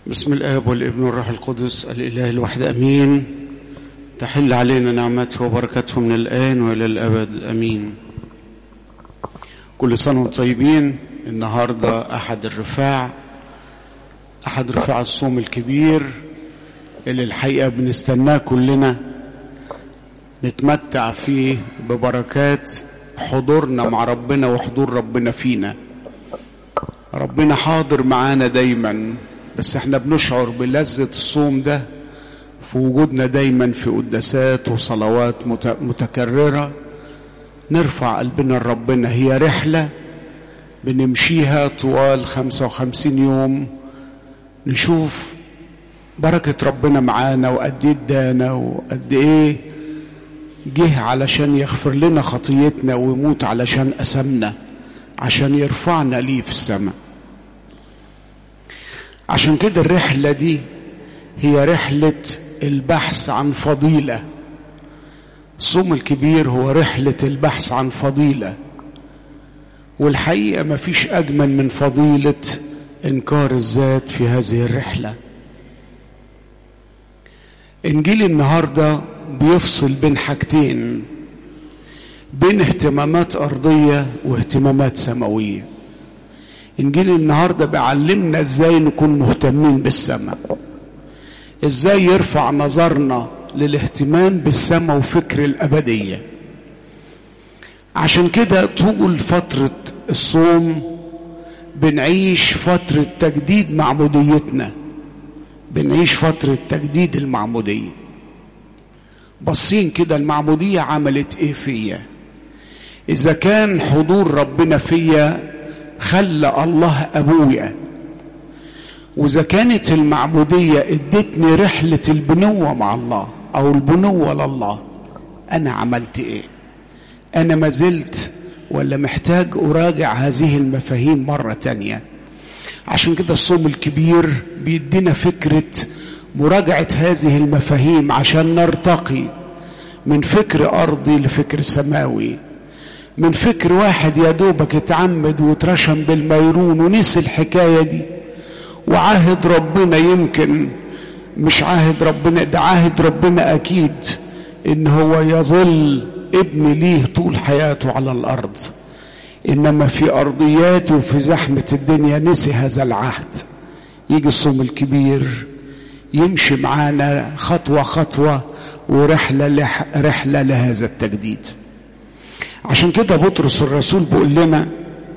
بسم الآب والابن والروح القدس الإله الواحد أمين تحل علينا نعمته وبركته من الآن وإلى الأبد أمين كل سنة وانتم طيبين النهاردة أحد الرفاع أحد رفاع الصوم الكبير اللي الحقيقة بنستناه كلنا نتمتع فيه ببركات حضورنا مع ربنا وحضور ربنا فينا ربنا حاضر معانا دايما بس احنا بنشعر بلذة الصوم ده في وجودنا دايما في قداسات وصلوات متكررة نرفع قلبنا لربنا هي رحلة بنمشيها طوال خمسة وخمسين يوم نشوف بركة ربنا معانا وقد ايه ادانا وقد ايه جه علشان يغفر لنا خطيتنا ويموت علشان أسمنا عشان يرفعنا ليه في السماء عشان كده الرحلة دي هي رحلة البحث عن فضيلة الصوم الكبير هو رحلة البحث عن فضيلة والحقيقة ما فيش أجمل من فضيلة إنكار الذات في هذه الرحلة إنجيل النهاردة بيفصل بين حاجتين بين اهتمامات أرضية واهتمامات سماوية إنجيل النهاردة بيعلمنا إزاي نكون مهتمين بالسماء إزاي يرفع نظرنا للاهتمام بالسماء وفكر الأبدية عشان كده طول فترة الصوم بنعيش فترة تجديد معموديتنا بنعيش فترة تجديد المعمودية بصين كده المعمودية عملت ايه فيا اذا كان حضور ربنا فيا خلى الله ابويا واذا كانت المعمودية ادتني رحلة البنوة مع الله او البنوة لله انا عملت ايه انا ما زلت ولا محتاج اراجع هذه المفاهيم مرة تانية عشان كده الصوم الكبير بيدينا فكرة مراجعة هذه المفاهيم عشان نرتقي من فكر أرضي لفكر سماوي من فكر واحد يا دوبك اتعمد واترشم بالميرون ونسي الحكاية دي وعاهد ربنا يمكن مش عاهد ربنا ده عاهد ربنا أكيد إن هو يظل ابن ليه طول حياته على الأرض إنما في أرضياته وفي زحمة الدنيا نسي هذا العهد يجي الصوم الكبير يمشي معانا خطوة خطوة ورحلة لح رحلة لهذا التجديد عشان كده بطرس الرسول بيقول لنا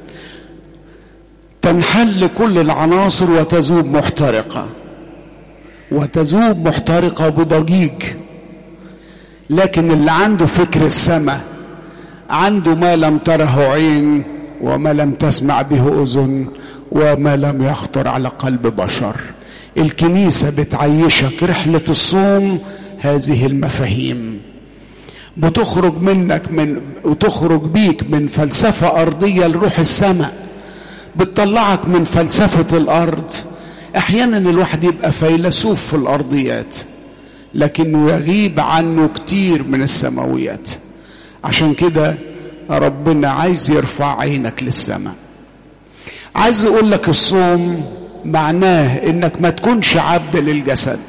تنحل كل العناصر وتذوب محترقة وتذوب محترقة بضجيج لكن اللي عنده فكر السماء عنده ما لم تره عين وما لم تسمع به أذن وما لم يخطر على قلب بشر الكنيسة بتعيشك رحلة الصوم هذه المفاهيم بتخرج منك من وتخرج بيك من فلسفة أرضية لروح السماء بتطلعك من فلسفة الأرض أحيانا الواحد يبقى فيلسوف في الأرضيات لكنه يغيب عنه كتير من السماويات عشان كده ربنا عايز يرفع عينك للسماء عايز يقول لك الصوم معناه انك ما تكونش عبد للجسد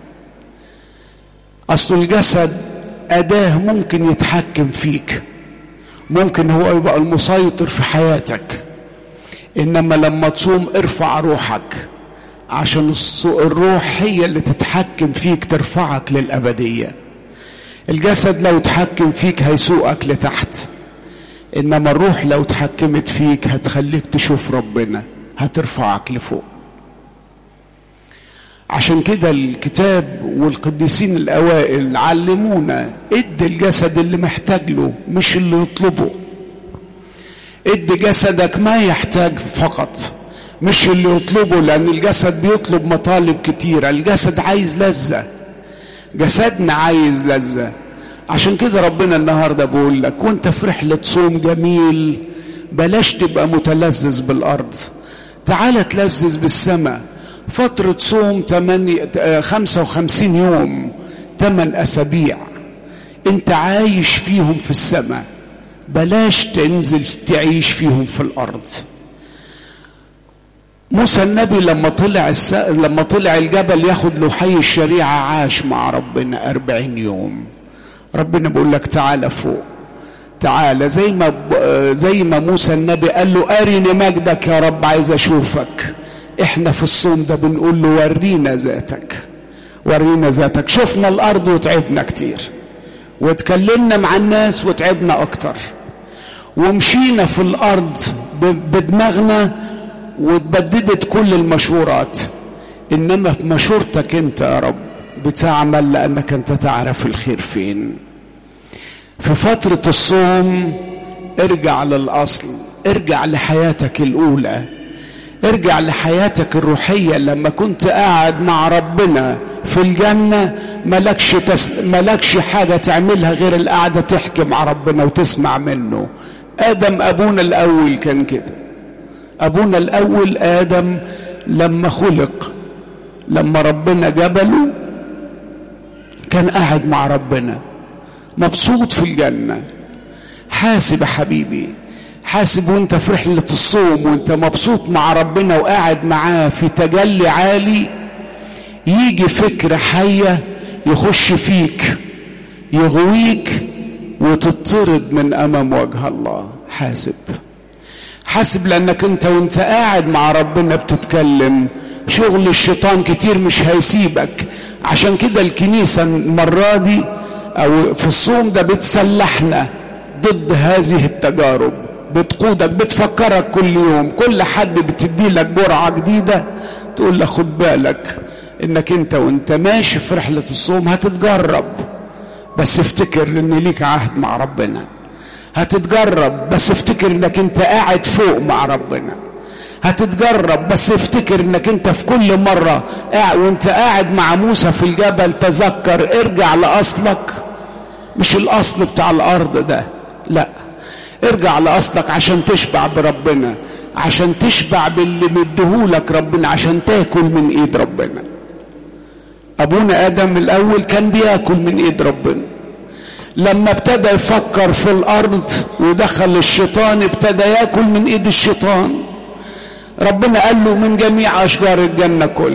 اصل الجسد اداه ممكن يتحكم فيك ممكن هو يبقى المسيطر في حياتك انما لما تصوم ارفع روحك عشان الروح هي اللي تتحكم فيك ترفعك للابديه الجسد لو تحكم فيك هيسوقك لتحت انما الروح لو تحكمت فيك هتخليك تشوف ربنا هترفعك لفوق عشان كده الكتاب والقديسين الاوائل علمونا ادي الجسد اللي محتاج له مش اللي يطلبه ادي جسدك ما يحتاج فقط مش اللي يطلبه لان الجسد بيطلب مطالب كتيره الجسد عايز لذه جسدنا عايز لذه عشان كده ربنا النهارده بيقول لك وانت في رحله صوم جميل بلاش تبقى متلذذ بالارض تعال تلذذ بالسماء فترة صوم 55 يوم 8 أسابيع أنت عايش فيهم في السماء بلاش تنزل تعيش فيهم في الأرض موسى النبي لما طلع الس... لما طلع الجبل ياخد له حي الشريعة عاش مع ربنا أربعين يوم ربنا بيقول لك تعالى فوق تعالى زي ما ب... زي ما موسى النبي قال له أرني مجدك يا رب عايز أشوفك احنا في الصوم ده بنقول له ورينا ذاتك ورينا ذاتك شفنا الأرض وتعبنا كتير واتكلمنا مع الناس وتعبنا أكتر ومشينا في الأرض ب... بدماغنا واتبددت كل المشورات انما في مشورتك انت يا رب بتعمل لانك انت تعرف الخير فين في فترة الصوم ارجع للاصل ارجع لحياتك الاولى ارجع لحياتك الروحية لما كنت قاعد مع ربنا في الجنة ملكش, تس... ملكش حاجة تعملها غير القعدة تحكي مع ربنا وتسمع منه آدم أبونا الأول كان كده أبونا الأول آدم لما خلق لما ربنا جبله كان قاعد مع ربنا مبسوط في الجنة حاسب يا حبيبي حاسب وانت في رحلة الصوم وانت مبسوط مع ربنا وقاعد معاه في تجلي عالي يجي فكرة حية يخش فيك يغويك وتطرد من أمام وجه الله حاسب حاسب لانك انت وانت قاعد مع ربنا بتتكلم شغل الشيطان كتير مش هيسيبك عشان كده الكنيسة المرة دي او في الصوم ده بتسلحنا ضد هذه التجارب بتقودك بتفكرك كل يوم كل حد بتدي لك جرعة جديدة تقول له خد بالك انك انت وانت ماشي في رحلة الصوم هتتجرب بس افتكر ان ليك عهد مع ربنا هتتجرب بس افتكر انك انت قاعد فوق مع ربنا هتتجرب بس افتكر انك انت في كل مرة قاعد وانت قاعد مع موسى في الجبل تذكر ارجع لأصلك مش الأصل بتاع الأرض ده لا ارجع لأصلك عشان تشبع بربنا عشان تشبع باللي مديهولك ربنا عشان تاكل من ايد ربنا ابونا ادم الاول كان بياكل من ايد ربنا لما ابتدى يفكر في الارض ودخل الشيطان ابتدى ياكل من ايد الشيطان ربنا قال له من جميع اشجار الجنه كل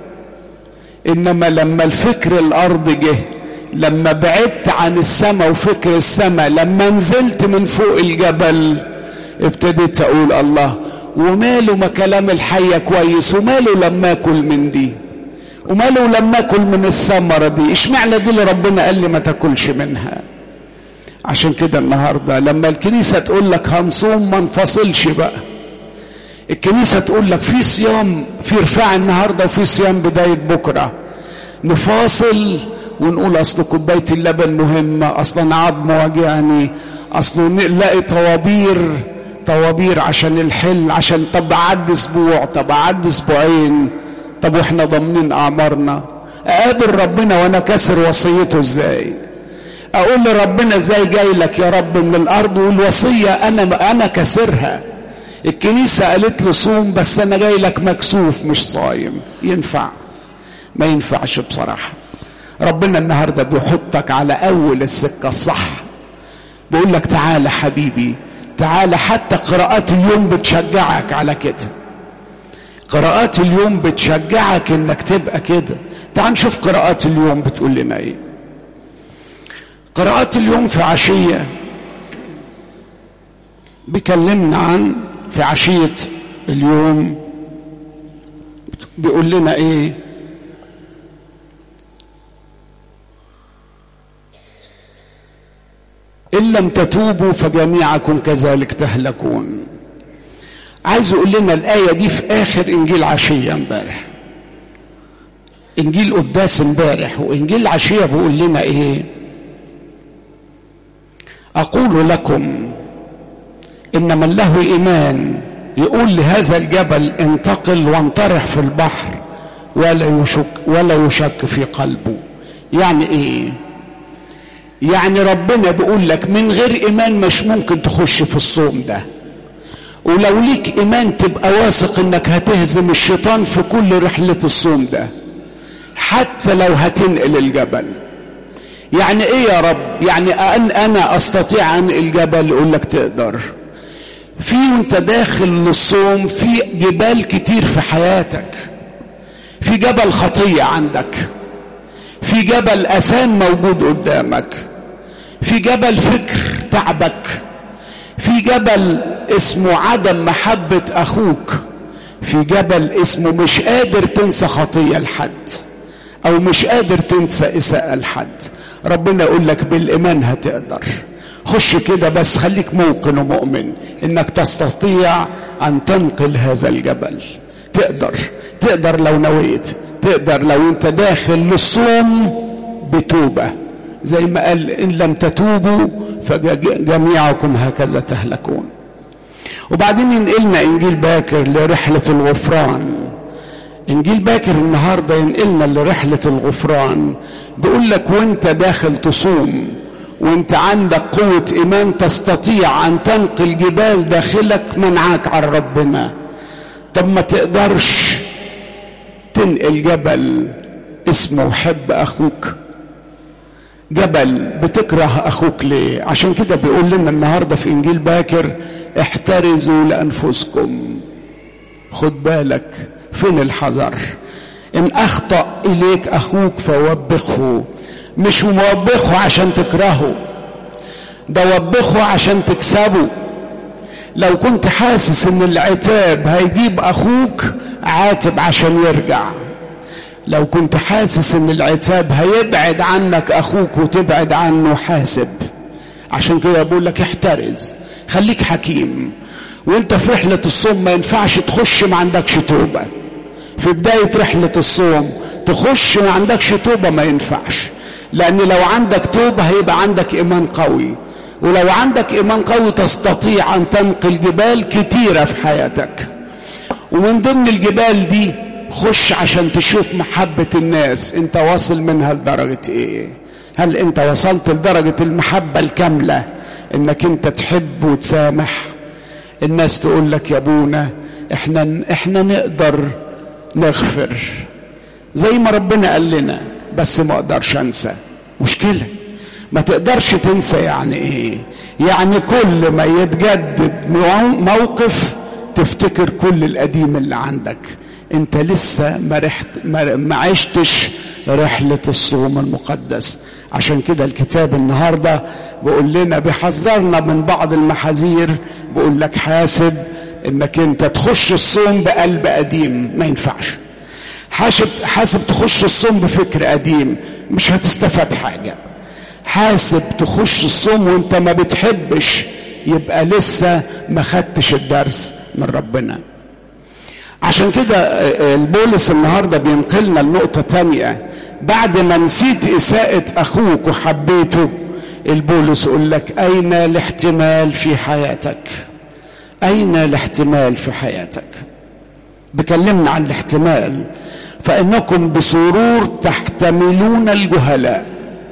انما لما الفكر الارض جه لما بعدت عن السماء وفكر السماء لما نزلت من فوق الجبل ابتديت اقول الله وماله ما كلام الحية كويس وماله لما اكل من دي وماله لما اكل من الثمرة دي اشمعنى دي اللي ربنا قال لي ما تاكلش منها عشان كده النهاردة لما الكنيسة تقول لك هنصوم ما نفصلش بقى الكنيسة تقول لك في صيام في رفاع النهاردة وفي صيام بداية بكرة نفاصل ونقول اصل كوبايه اللبن مهمه اصلا عظم واجعني اصله نلاقي طوابير طوابير عشان الحل عشان طب عد اسبوع طب عد اسبوعين طب واحنا ضامنين اعمارنا اقابل ربنا وانا كسر وصيته ازاي اقول لربنا ازاي جاي لك يا رب من الارض والوصيه انا انا كسرها الكنيسه قالت لي صوم بس انا جاي لك مكسوف مش صايم ينفع ما ينفعش بصراحه ربنا النهارده بيحطك على اول السكه الصح بيقول لك تعالى حبيبي تعالى حتى قراءات اليوم بتشجعك على كده قراءات اليوم بتشجعك انك تبقى كده تعال نشوف قراءات اليوم بتقول لنا ايه قراءات اليوم في عشية بيكلمنا عن في عشية اليوم بيقول لنا ايه إن لم تتوبوا فجميعكم كذلك تهلكون عايز يقول لنا الآية دي في آخر إنجيل عشية امبارح إنجيل قداس امبارح وإنجيل عشية بيقول لنا إيه أقول لكم إن من له إيمان يقول لهذا الجبل انتقل وانطرح في البحر ولا يشك ولا يشك في قلبه يعني ايه يعني ربنا بيقول لك من غير ايمان مش ممكن تخش في الصوم ده ولو ليك ايمان تبقى واثق انك هتهزم الشيطان في كل رحله الصوم ده حتى لو هتنقل الجبل يعني ايه يا رب يعني أن انا استطيع انقل الجبل يقول لك تقدر في وانت داخل للصوم في جبال كتير في حياتك في جبل خطية عندك في جبل أسان موجود قدامك في جبل فكر تعبك في جبل اسمه عدم محبة أخوك في جبل اسمه مش قادر تنسى خطية لحد أو مش قادر تنسى إساءة لحد ربنا يقول لك بالإيمان هتقدر خش كده بس خليك موقن ومؤمن انك تستطيع ان تنقل هذا الجبل تقدر تقدر لو نويت تقدر لو انت داخل للصوم بتوبة زي ما قال ان لم تتوبوا فجميعكم هكذا تهلكون وبعدين ينقلنا انجيل باكر لرحلة الغفران انجيل باكر النهاردة ينقلنا لرحلة الغفران بيقول لك وانت داخل تصوم وانت عندك قوة ايمان تستطيع ان تنقل جبال داخلك منعاك عن ربنا طب ما تقدرش تنقل جبل اسمه حب اخوك جبل بتكره اخوك ليه عشان كده بيقول لنا النهاردة في انجيل باكر احترزوا لانفسكم خد بالك فين الحذر ان اخطأ اليك اخوك فوبخه مش موبخه عشان تكرهه ده وبخه عشان تكسبه لو كنت حاسس ان العتاب هيجيب اخوك عاتب عشان يرجع لو كنت حاسس ان العتاب هيبعد عنك اخوك وتبعد عنه حاسب عشان كده بقول لك احترز خليك حكيم وانت في رحلة الصوم ما ينفعش تخش ما عندكش توبة في بداية رحلة الصوم تخش ما عندكش توبة ما ينفعش لأن لو عندك توبة هيبقى عندك إيمان قوي ولو عندك إيمان قوي تستطيع أن تنقل جبال كتيرة في حياتك ومن ضمن الجبال دي خش عشان تشوف محبة الناس انت واصل منها لدرجة ايه هل انت وصلت لدرجة المحبة الكاملة انك انت تحب وتسامح الناس تقول لك يا ابونا احنا احنا نقدر نغفر زي ما ربنا قال لنا بس ما اقدرش انسى مشكلة ما تقدرش تنسى يعني ايه يعني كل ما يتجدد موقف تفتكر كل القديم اللي عندك انت لسه ما, رحت ما عشتش رحلة الصوم المقدس عشان كده الكتاب النهاردة بيقول لنا بيحذرنا من بعض المحاذير بيقول لك حاسب انك انت تخش الصوم بقلب قديم ما ينفعش حاسب حاسب تخش الصوم بفكر قديم مش هتستفاد حاجة حاسب تخش الصوم وانت ما بتحبش يبقى لسه ما خدتش الدرس من ربنا عشان كده البولس النهارده بينقلنا النقطة تانية بعد ما نسيت إساءة أخوك وحبيته البولس يقول لك أين الاحتمال في حياتك؟ أين الاحتمال في حياتك؟ بكلمنا عن الاحتمال فإنكم بسرور تحتملون الجهلاء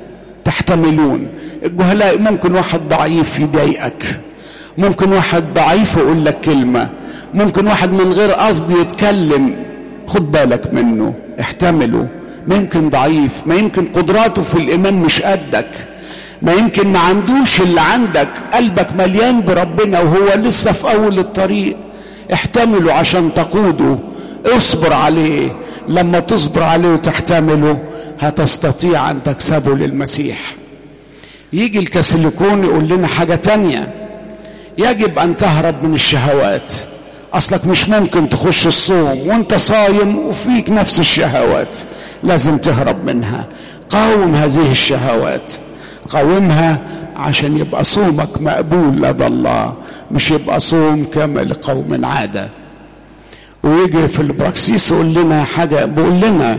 تحتملون الجهلاء ممكن واحد ضعيف يضايقك ممكن واحد ضعيف يقول لك كلمة ممكن واحد من غير قصد يتكلم خد بالك منه احتمله ما يمكن ضعيف ما يمكن قدراته في الإيمان مش قدك ما يمكن ما عندوش اللي عندك قلبك مليان بربنا وهو لسه في أول الطريق احتمله عشان تقوده اصبر عليه لما تصبر عليه وتحتمله هتستطيع أن تكسبه للمسيح يجي الكسلكون يقول لنا حاجة تانية يجب أن تهرب من الشهوات أصلك مش ممكن تخش الصوم وانت صايم وفيك نفس الشهوات لازم تهرب منها قاوم هذه الشهوات قاومها عشان يبقى صومك مقبول لدى الله مش يبقى صوم كما لقوم عادة ويجي في البراكسيس يقول لنا حاجة بيقول لنا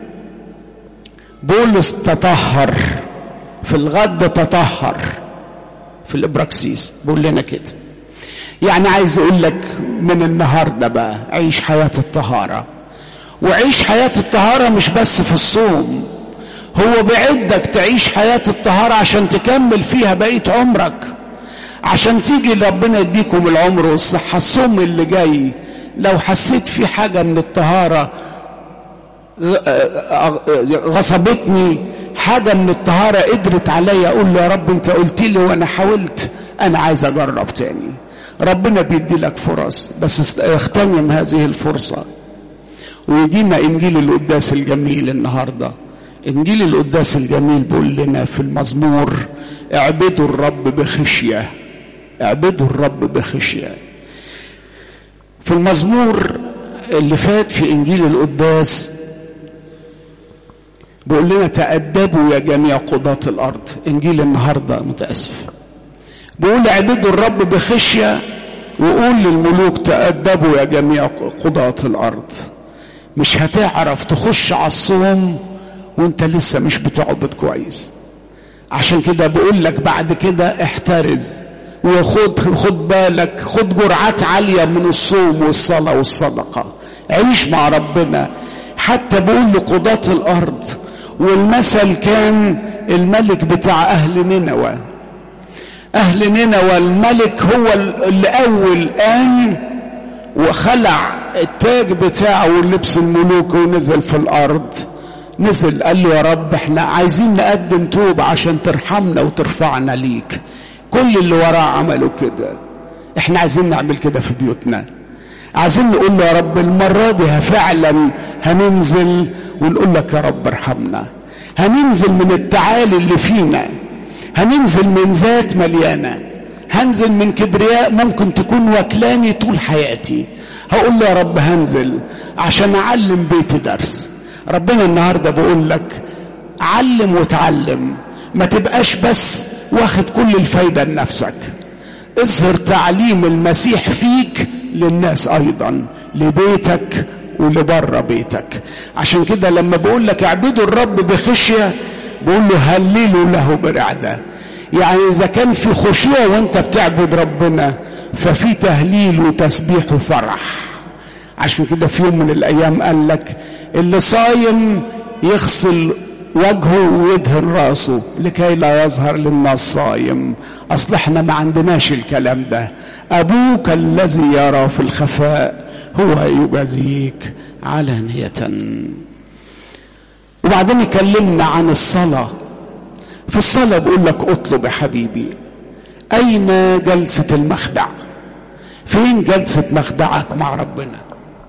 بولس تطهر في الغد تطهر في الابراكسيس بيقول لنا كده يعني عايز اقول لك من النهارده بقى عيش حياه الطهاره وعيش حياه الطهاره مش بس في الصوم هو بعدك تعيش حياه الطهاره عشان تكمل فيها بقيه عمرك عشان تيجي ربنا يديكم العمر والصحه الصوم اللي جاي لو حسيت في حاجه من الطهاره غصبتني حاجه من الطهاره قدرت عليا اقول له يا رب انت قلت لي وانا حاولت انا عايز اجرب تاني ربنا بيدي لك فرص بس اغتنم هذه الفرصة ويجينا إنجيل القداس الجميل النهاردة إنجيل القداس الجميل بيقول لنا في المزمور اعبدوا الرب بخشية اعبدوا الرب بخشية في المزمور اللي فات في إنجيل القداس بيقول لنا تأدبوا يا جميع قضاة الأرض إنجيل النهاردة متأسف بيقول اعبدوا الرب بخشية وقول للملوك تأدبوا يا جميع قضاة الأرض مش هتعرف تخش على الصوم وانت لسه مش بتعبد كويس عشان كده بقول لك بعد كده احترز وخد خد بالك خد جرعات عالية من الصوم والصلاة والصدقة عيش مع ربنا حتى بقول لقضاة الأرض والمثل كان الملك بتاع أهل نينوى أهل نينوى الملك هو اللي أول قام وخلع التاج بتاعه واللبس الملوكي ونزل في الأرض نزل قال له يا رب احنا عايزين نقدم توبة عشان ترحمنا وترفعنا ليك كل اللي وراه عملوا كده احنا عايزين نعمل كده في بيوتنا عايزين نقول له يا رب المرة دي فعلا هننزل ونقول لك يا رب ارحمنا هننزل من التعالي اللي فينا هننزل من ذات مليانة هنزل من كبرياء ممكن تكون وكلاني طول حياتي هقول له يا رب هنزل عشان اعلم بيتي درس ربنا النهاردة بقول لك علم وتعلم ما تبقاش بس واخد كل الفايدة لنفسك اظهر تعليم المسيح فيك للناس ايضا لبيتك ولبره بيتك عشان كده لما بقول لك اعبدوا الرب بخشيه بقول له هللوا له برعده يعني اذا كان في خشوع وانت بتعبد ربنا ففي تهليل وتسبيح وفرح عشان كده في يوم من الايام قال لك اللي صايم يغسل وجهه ويدهن راسه لكي لا يظهر للناس صايم اصل احنا ما عندناش الكلام ده ابوك الذي يرى في الخفاء هو يجازيك علانية وبعدين يكلمنا عن الصلاة في الصلاة بيقول لك اطلب يا حبيبي أين جلسة المخدع فين جلسة مخدعك مع ربنا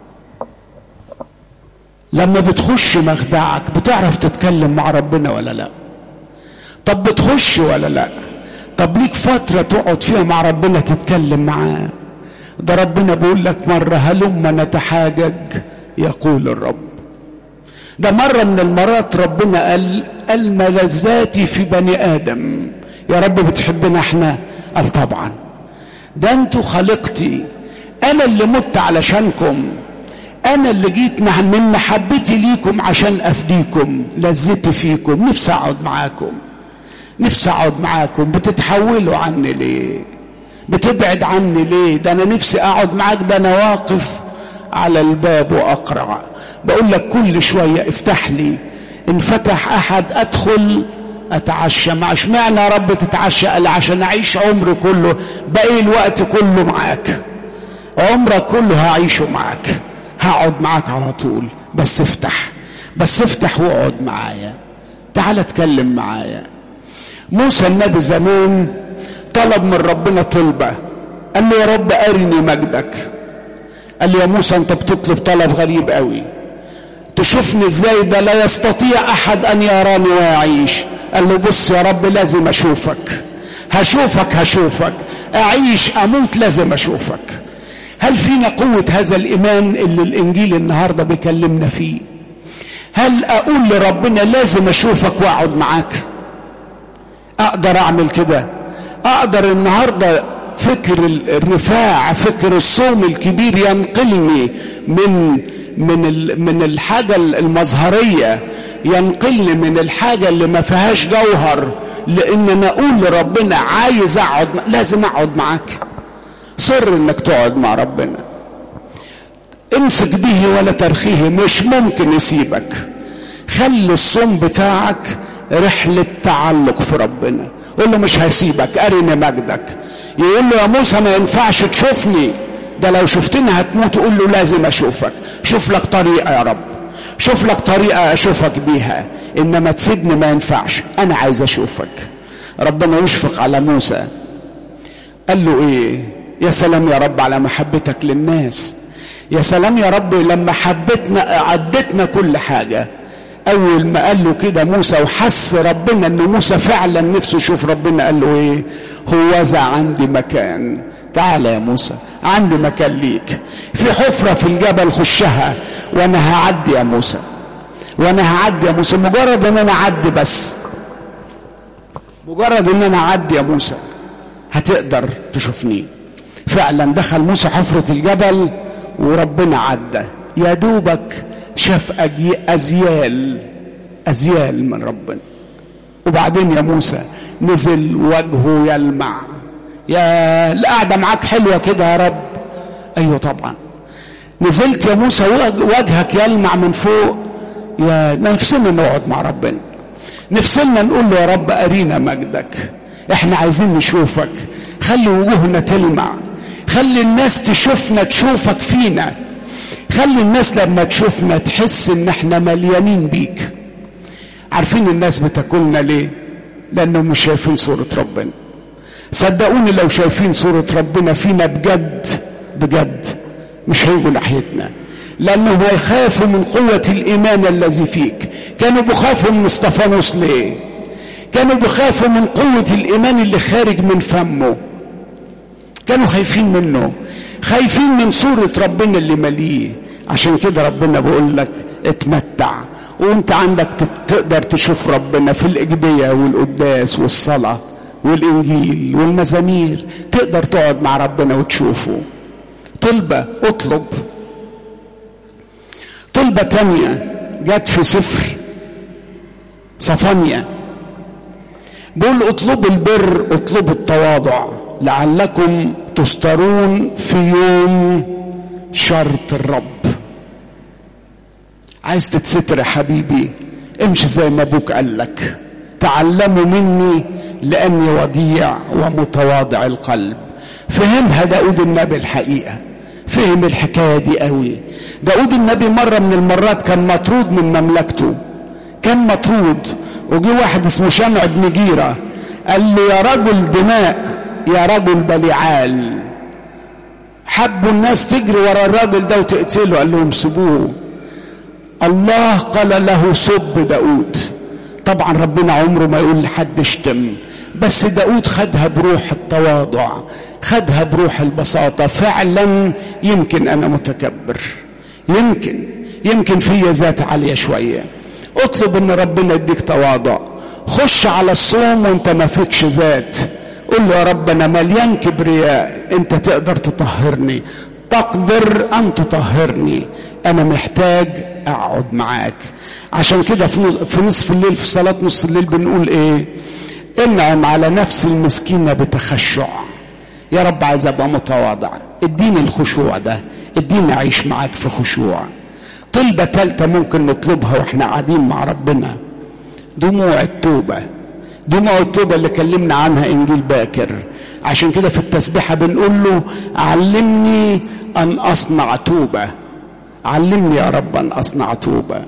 لما بتخش مخدعك بتعرف تتكلم مع ربنا ولا لا طب بتخش ولا لا طب ليك فترة تقعد فيها مع ربنا تتكلم معاه ده ربنا بيقول لك مرة هلم نتحاجج يقول الرب ده مرة من المرات ربنا قال الملذات في بني آدم يا رب بتحبنا احنا قال طبعا ده انتوا خلقتي انا اللي مت علشانكم انا اللي جيت من محبتي ليكم عشان افديكم لذتي فيكم نفسي اقعد معاكم نفسي اقعد معاكم بتتحولوا عني ليه بتبعد عني ليه ده انا نفسي اقعد معاك ده انا واقف على الباب واقرع بقول لك كل شويه افتح لي ان فتح احد ادخل اتعشى مع اشمعنى يا رب تتعشى قال عشان اعيش عمري كله باقي الوقت كله معاك عمرك كله هعيشه معاك هقعد معاك على طول بس افتح بس افتح واقعد معايا تعال اتكلم معايا موسى النبي زمان طلب من ربنا طلبة قال له يا رب أرني مجدك قال له يا موسى أنت بتطلب طلب غريب قوي تشوفني ازاي ده لا يستطيع أحد أن يراني ويعيش قال له بص يا رب لازم أشوفك هشوفك هشوفك أعيش أموت لازم أشوفك هل فينا قوة هذا الإيمان اللي الإنجيل النهاردة بيكلمنا فيه هل أقول لربنا لازم أشوفك وأقعد معاك أقدر أعمل كده اقدر النهارده فكر الرفاع فكر الصوم الكبير ينقلني من من من الحاجه المظهريه ينقلني من الحاجه اللي ما فيهاش جوهر لان انا اقول لربنا عايز اقعد لازم اقعد معاك سر انك تقعد مع ربنا امسك به ولا ترخيه مش ممكن يسيبك خلي الصوم بتاعك رحله تعلق في ربنا قول له مش هسيبك ارني مجدك يقول له يا موسى ما ينفعش تشوفني ده لو شفتني هتموت قول له لازم اشوفك شوف لك طريقه يا رب شوف لك طريقه اشوفك بيها انما تسيبني ما ينفعش انا عايز اشوفك ربنا يشفق على موسى قال له ايه يا سلام يا رب على محبتك للناس يا سلام يا رب لما حبتنا عدتنا كل حاجة أول ما قال له كده موسى وحس ربنا إن موسى فعلا نفسه يشوف ربنا قال له إيه هوذا عندي مكان تعال يا موسى عندي مكان ليك في حفرة في الجبل خشها وأنا هعدي يا موسى وأنا هعدي يا موسى مجرد إن أنا أعدي بس مجرد إن أنا أعدي يا موسى هتقدر تشوفني فعلا دخل موسى حفرة الجبل وربنا عدى يا دوبك شاف أزيال أزيال من ربنا وبعدين يا موسى نزل وجهه يلمع يا القعدة معاك حلوة كده يا رب أيوة طبعا نزلت يا موسى وجهك يلمع من فوق يا نفسنا نقعد مع ربنا نفسنا نقول له يا رب أرينا مجدك احنا عايزين نشوفك خلي وجوهنا تلمع خلي الناس تشوفنا تشوفك فينا خلي الناس لما تشوفنا تحس ان احنا مليانين بيك عارفين الناس بتاكلنا ليه لانهم مش شايفين صورة ربنا صدقوني لو شايفين صورة ربنا فينا بجد بجد مش هيجوا ناحيتنا لانهم هيخافوا من قوة الايمان الذي فيك كانوا بيخافوا من اسطفانوس ليه كانوا بيخافوا من قوة الايمان اللي خارج من فمه كانوا خايفين منه خايفين من صورة ربنا اللي مليه عشان كده ربنا بيقول لك اتمتع وانت عندك تقدر تشوف ربنا في الإجبية والقداس والصلاة والإنجيل والمزامير تقدر تقعد مع ربنا وتشوفه طلبة اطلب طلبة تانية جت في سفر صفانيا بيقول اطلبوا البر اطلبوا التواضع لعلكم تسترون في يوم شرط الرب عايز تتستر يا حبيبي امشي زي ما ابوك قال لك تعلموا مني لاني وديع ومتواضع القلب فهمها داود النبي الحقيقه فهم الحكايه دي قوي داود النبي مره من المرات كان مطرود من مملكته كان مطرود وجي واحد اسمه شمع بن جيره قال له يا رجل دماء يا رجل بلعال حبوا الناس تجري ورا الراجل ده وتقتله قال لهم سيبوه الله قال له سب داود طبعا ربنا عمره ما يقول لحد اشتم بس داود خدها بروح التواضع خدها بروح البساطة فعلا يمكن أنا متكبر يمكن يمكن فيا ذات عالية شوية اطلب ان ربنا يديك تواضع خش على الصوم وانت ما فيكش ذات قل له يا رب انا مليان كبرياء انت تقدر تطهرني تقدر ان تطهرني انا محتاج اقعد معاك عشان كده في نصف الليل في صلاة نصف الليل بنقول ايه انعم على نفس المسكينة بتخشع يا رب عايز ابقى متواضع اديني الخشوع ده اديني اعيش معاك في خشوع طلبة تالتة ممكن نطلبها واحنا قاعدين مع ربنا دموع التوبة دموع التوبة اللي كلمنا عنها إنجيل باكر عشان كده في التسبيحة بنقول له علمني أن أصنع توبة علمني يا رب أن أصنع توبة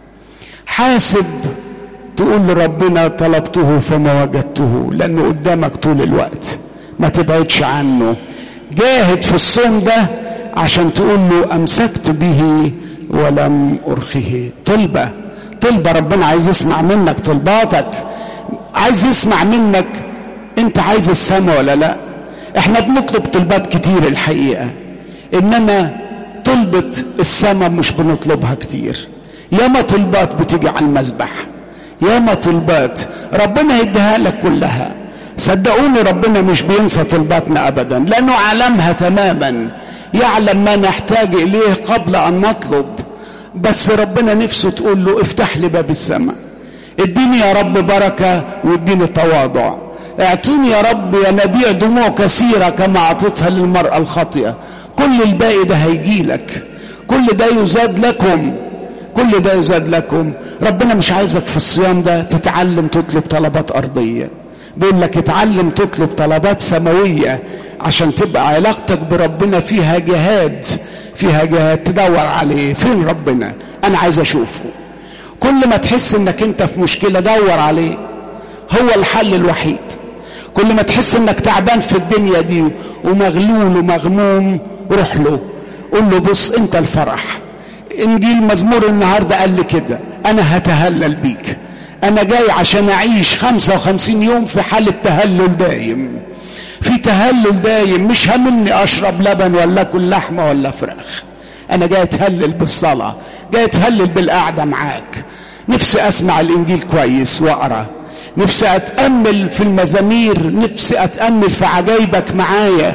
حاسب تقول لربنا طلبته فما وجدته لأنه قدامك طول الوقت ما تبعدش عنه جاهد في الصوم ده عشان تقول له أمسكت به ولم أرخه طلبة طلبة ربنا عايز يسمع منك طلباتك عايز يسمع منك انت عايز السماء ولا لا احنا بنطلب طلبات كتير الحقيقة انما طلبة السماء مش بنطلبها كتير ياما طلبات بتيجي على المذبح ياما طلبات ربنا يديها لك كلها صدقوني ربنا مش بينسى طلباتنا ابدا لانه علمها تماما يعلم ما نحتاج اليه قبل ان نطلب بس ربنا نفسه تقول له افتح لي باب السماء اديني يا رب بركه واديني تواضع اعطيني يا رب يا نبيع دموع كثيره كما اعطيتها للمراه الخاطئه كل الباقي ده هيجي لك كل ده يزاد لكم كل ده يزاد لكم ربنا مش عايزك في الصيام ده تتعلم تطلب طلبات ارضيه بيقول لك اتعلم تطلب طلبات سماويه عشان تبقى علاقتك بربنا فيها جهاد فيها جهاد تدور عليه فين ربنا انا عايز اشوفه كل ما تحس انك انت في مشكله دور عليه هو الحل الوحيد كل ما تحس انك تعبان في الدنيا دي ومغلول ومغموم روح له قول له بص انت الفرح انجيل مزمور النهارده قال لي كده انا هتهلل بيك انا جاي عشان اعيش 55 يوم في حالة تهلل دايم في تهلل دايم مش همني اشرب لبن ولا اكل لحمة ولا فراخ انا جاي اتهلل بالصلاة جاي اتهلل بالقعدة معاك نفسي اسمع الانجيل كويس واقرا نفسي اتامل في المزامير نفسي اتامل في عجايبك معايا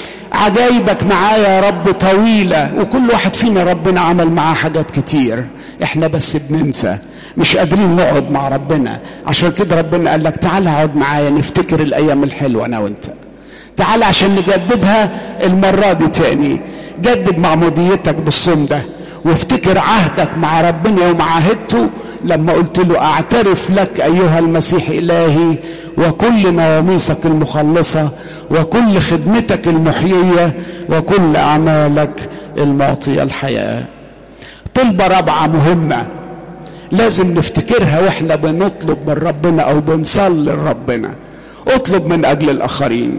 عجايبك معايا يا رب طويلة وكل واحد فينا ربنا عمل معاه حاجات كتير احنا بس بننسى مش قادرين نقعد مع ربنا عشان كده ربنا قال لك تعال اقعد معايا نفتكر الايام الحلوة انا وانت تعال عشان نجددها المرة دي تاني جدد معموديتك بالصوم ده وافتكر عهدك مع ربنا ومعاهدته لما قلت له اعترف لك ايها المسيح الهي وكل نواميسك المخلصه وكل خدمتك المحييه وكل اعمالك المعطيه الحياه طلبه رابعه مهمه لازم نفتكرها واحنا بنطلب من ربنا او بنصلي لربنا اطلب من اجل الاخرين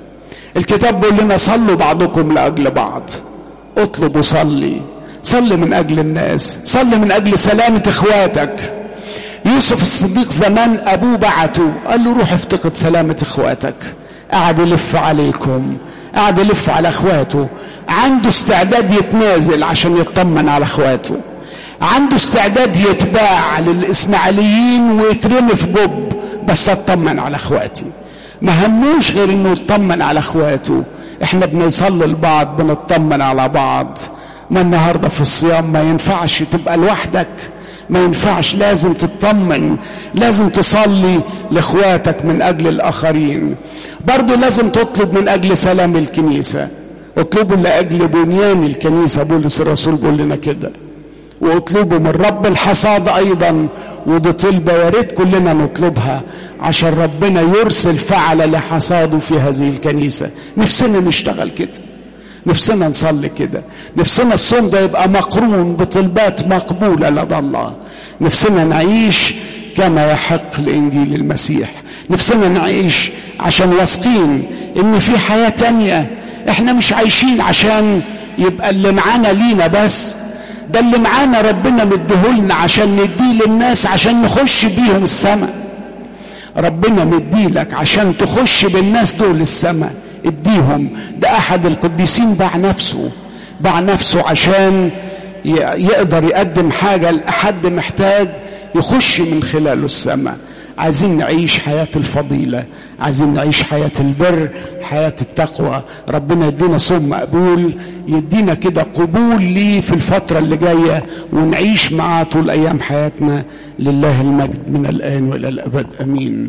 الكتاب بيقول لنا صلوا بعضكم لاجل بعض اطلب وصلي صلي من اجل الناس صلي من اجل سلامه اخواتك يوسف الصديق زمان ابوه بعته قال له روح افتقد سلامه اخواتك قعد يلف عليكم قعد يلف على اخواته عنده استعداد يتنازل عشان يطمن على اخواته عنده استعداد يتباع للاسماعيليين ويترمي في جب بس اطمن على اخواتي ما هموش غير انه يطمن على اخواته احنا بنصلي لبعض بنطمن على بعض ما النهارده في الصيام ما ينفعش تبقى لوحدك ما ينفعش لازم تطمن لازم تصلي لاخواتك من اجل الاخرين برضو لازم تطلب من اجل سلام الكنيسه اطلبوا لاجل بنيان الكنيسه بولس الرسول بيقول لنا كده واطلبوا من رب الحصاد ايضا ودي طلبه يا ريت كلنا نطلبها عشان ربنا يرسل فعل لحصاده في هذه الكنيسه نفسنا نشتغل كده نفسنا نصلي كده نفسنا الصوم ده يبقى مقرون بطلبات مقبولة لدى الله نفسنا نعيش كما يحق لإنجيل المسيح نفسنا نعيش عشان واثقين إن في حياة تانية إحنا مش عايشين عشان يبقى اللي معانا لينا بس ده اللي معانا ربنا مديهولنا عشان نديه للناس عشان نخش بيهم السماء ربنا مديلك عشان تخش بالناس دول السماء اديهم ده احد القديسين باع نفسه باع نفسه عشان يقدر يقدم حاجة لحد محتاج يخش من خلاله السماء عايزين نعيش حياة الفضيلة عايزين نعيش حياة البر حياة التقوى ربنا يدينا صوم مقبول يدينا كده قبول ليه في الفترة اللي جاية ونعيش معاه طول أيام حياتنا لله المجد من الآن وإلى الأبد أمين